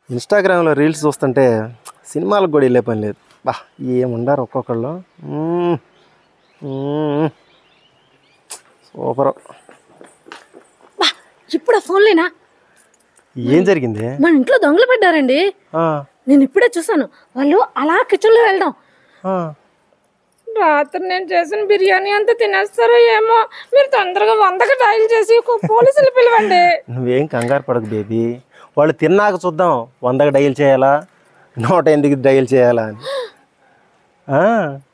ఇన్స్టాగ్రామ్లో రీల్స్ చూస్తుంటే సినిమాలకు కూడా వెళ్ళే పని లేదు బా ఏముండారు ఒక్కొక్కళ్ళు మ్మ్. మ్మ్. సూపర్ బా ఇప్పుడు ఫోన్లేనా ఏం జరిగింది మన ఇంట్లో దొంగలు పడ్డారండి ఆ, నేను ఇప్పుడే చూసాను వాళ్ళు అలా కిచెన్లో వెళ్ళడం ఆ. రాత్రి నేను చేసిన బిర్యానీ అంతా తినేస్తారో ఏమో మీరు తొందరగా వందకి డైల్ చేసి ఒక పోలీసులు పిలవండి నువ్వేం కంగారు పడకు బేబీ వాళ్ళు తిన్నాక చూద్దాం వందకి డైల్ చేయాలా నూట ఎనిమిదికి డైల్ చేయాలా అని ఆ,